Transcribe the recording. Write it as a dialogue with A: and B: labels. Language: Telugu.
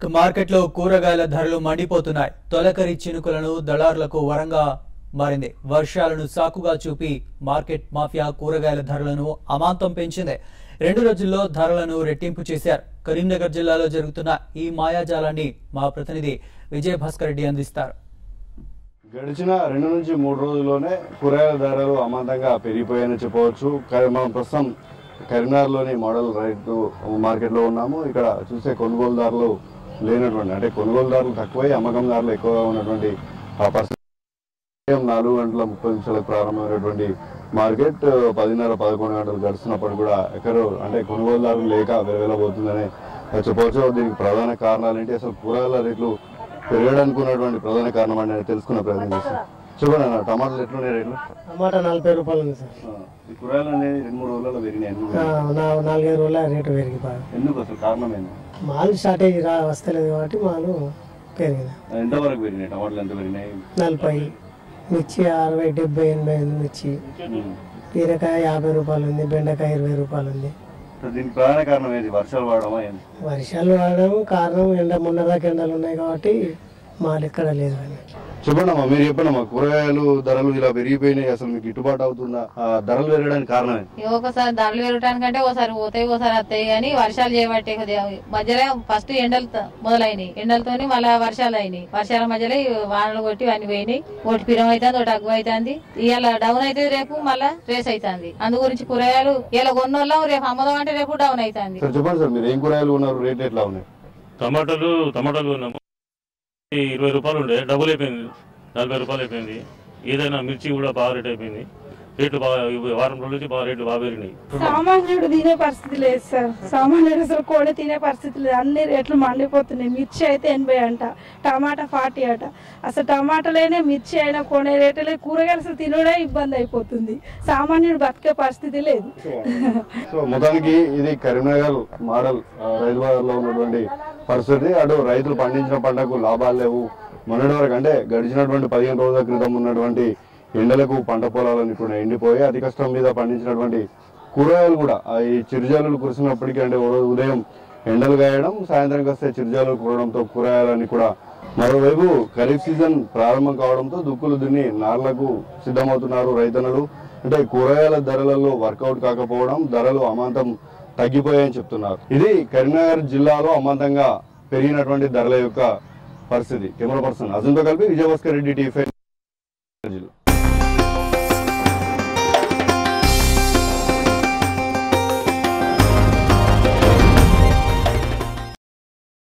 A: మార్కెట్లో కూరగాయల ధరలు మండిపోతున్నాయి తొలకరి చినుకులను దళారులకు వరంగా మారింది వర్షాలను సాకుగా చూపి మార్కెట్ మాఫియా కూరగాయల ధరలను అమాంతం పెంచింది రెండు రోజుల్లో ధరలను రెట్టింపు చేశారు కరీంనగర్ జిల్లాలో జరుగుతున్న ఈ మాయాజాలాన్ని మా ప్రతినిధి విజయ్ భాస్కర్ రెడ్డి అందిస్తారు
B: గడిచిన రెండు నుంచి మూడు రోజుల్లోనే కూరగాయల ధరలు అమాంతంగా పెరిగిపోయాయని చెప్పవచ్చు క- మనం ప్రస్తుతం కరీంనగర్లోని మోడల్ రైతు మార్కెట్లో ఉన్నాము ఇక్కడ చూసే కొనుగోలుదారులు లేనటువంటి అంటే కొనుగోలుదారులు తక్కువై అమ్మకందారులు ఎక్కువగా ఉన్నటువంటి ఆ పరిస్థితి ఉదయం నాలుగు గంటల ముప్పై నిమిషాలకు ప్రారంభమైనటువంటి మార్కెట్ పదిన్నర పదకొండు గంటలు గడుస్తున్నప్పుడు కూడా ఎక్కడో అంటే కొనుగోలుదారులు లేక వెలవెలబోతుందని చెప్పవచ్చు దీనికి ప్రధాన కారణాలు ఏంటి అసలు కూరగాయల రేట్లు పెరగడానికి ఉన్నటువంటి ప్రధాన కారణం అని తెలుసుకున్న ప్రయత్నం చేస్తాం చెప్పండి అన్న టమాటాలు ఎట్లున్నాయి రేట్లు
C: టమాటా నలభై రూపాయలు ఉంది సార్
B: ఈ కూరగాయలు అనేది రెండు మూడు రోజుల్లో పెరిగినాయి ఎందుకు
C: ఆ, నా- నాలుగైదు రోజుల రేటు పెరిగి బాగా
B: ఎందుకు అసలు కారణం ఏంది
C: మాల్ షార్టేజ్ రా వస్తలేదు కాబట్టి మాలు పెరిగింది
B: ఎంతవరకు పెరిగినాయి టమాటాలు ఎంత పెరిగినాయి
C: నలభై మిర్చి అరవై డెబ్బై ఎనభై ఉంది మిర్చి బీరకాయ యాభై రూపాయలు ఉంది బెండకాయ ఇరవై రూపాయలు ఉంది
B: సో దీనికి ప్రధాన కారణం ఏంది వర్షాలు పడడమా ఏంది
C: వర్షాలు పడడం కారణం ఎండ మొన్నదాకా ఎండలు ఉన్నాయి కాబట్టి మాల్ ఎక్కడ లేదు అని
B: చెప్పండి అమ్మా మీరు చెప్పండి అమ్మా కూరగాయలు ధరలు ఇలా పెరిగిపోయినాయి అసలు మీకు గిట్టుబాటు అవుతుందా ఆ ధరలు పెరగడానికి కారణం ఏంది
D: ఇక ఒకసారి ధరలు పెరగటానికంటే ఒకసారి పోతాయి ఒకసారి వస్తాయి కానీ వర్షాలు చేయబట్టే కొద్దిగా మధ్యలో ఫస్ట్ ఎండలు త- మొదలైనయి ఎండలతోని మళ్ళీ వర్షాలు అయినాయి వర్షాల మధ్యలో ఈ వానలు కొట్టి అన్ని పోయినాయి ఒకటి పిరం అవుతుంది ఒకటి అగ్గు అవుతుంది ఇవాళ డౌన్ అయితే రేపు మళ్ళీ రేస్ అవుతుంది అందు గురించి కూరగాయలు ఇలా కొన్నోళ్ళం రేపు అమ్మదాం అంటే రేపు డౌన్ అవుతుంది
B: సార్ చెప్పండి సార్ మీరు ఏం కూరగాయలు ఉన్నారు రేట్లు ఎట్లా ఉన్నాయి
E: టమాటాలు టమాటాలు కొన్నాము ఈ ఇరవై రూపాయలు ఉండే డబుల్ అయిపోయింది నలభై రూపాయలు అయిపోయింది ఏదైనా మిర్చి కూడా బాగా రేట్ అయిపోయింది రేట్లు బాగా ఈ వారం రోజుల నుంచి బాగా రేట్లు బాగా పెరిగినాయి
F: సామాన్యుడు తినే పరిస్థితి లేదు సార్ సామాన్యుడు అసలు కోడి తినే పరిస్థితి లేదు అన్ని రేట్లు మండిపోతున్నాయి మిర్చి అయితే ఎనభై అంట టమాటా ఫార్టీ అట అసలు టమాటాలైనా మిర్చి అయినా కొనే రేట్లే కూరగాయలు అసలు తినడే ఇబ్బంది అయిపోతుంది సామాన్యుడు బతికే పరిస్థితి లేదు
B: సో మొత్తానికి ఇది కరీంనగర్ మోడల్ ఆ, రైతు బజార్లో ఉన్నటువంటి పరిస్థితి అటు రైతులు పండించిన పంటకు లాభాలు లేవు మొన్నటి వరకు అంటే గడిచినటువంటి పదిహేను రోజుల క్రితం ఉన్నటువంటి ఎండలకు పంట పొలాలను ఇప్పుడు ఎండిపోయి అతి కష్టం మీద పండించినటువంటి కూరగాయలు కూడా ఆ ఈ చిరుజాలులు కురిసినప్పటికీ అంటే ఓ రోజు ఉదయం ఎండలు గాయడం సాయంత్రం వస్తే చిరుజాలులు కురవడంతో కూరగాయలని కూడా మరోవైపు ఖరీఫ్ సీజన్ ప్రారంభం కావడంతో దుక్కులు దున్ని నార్లకు సిద్ధమవుతున్నారు రైతన్నలు అంటే కూరగాయల ధరలలో వర్కౌట్ కాకపోవడం ధరలు అమాంతం తగ్గిపోయాయని చెప్తున్నారు ఇది కరీంనగర్ జిల్లాలో అమాంతంగా పెరిగినటువంటి ధరల యొక్క పరిస్థితి కెమెరా పర్సన్ అజంతో కలిపి విజయభాస్కర్ రెడ్డి టీఫై జిల్లా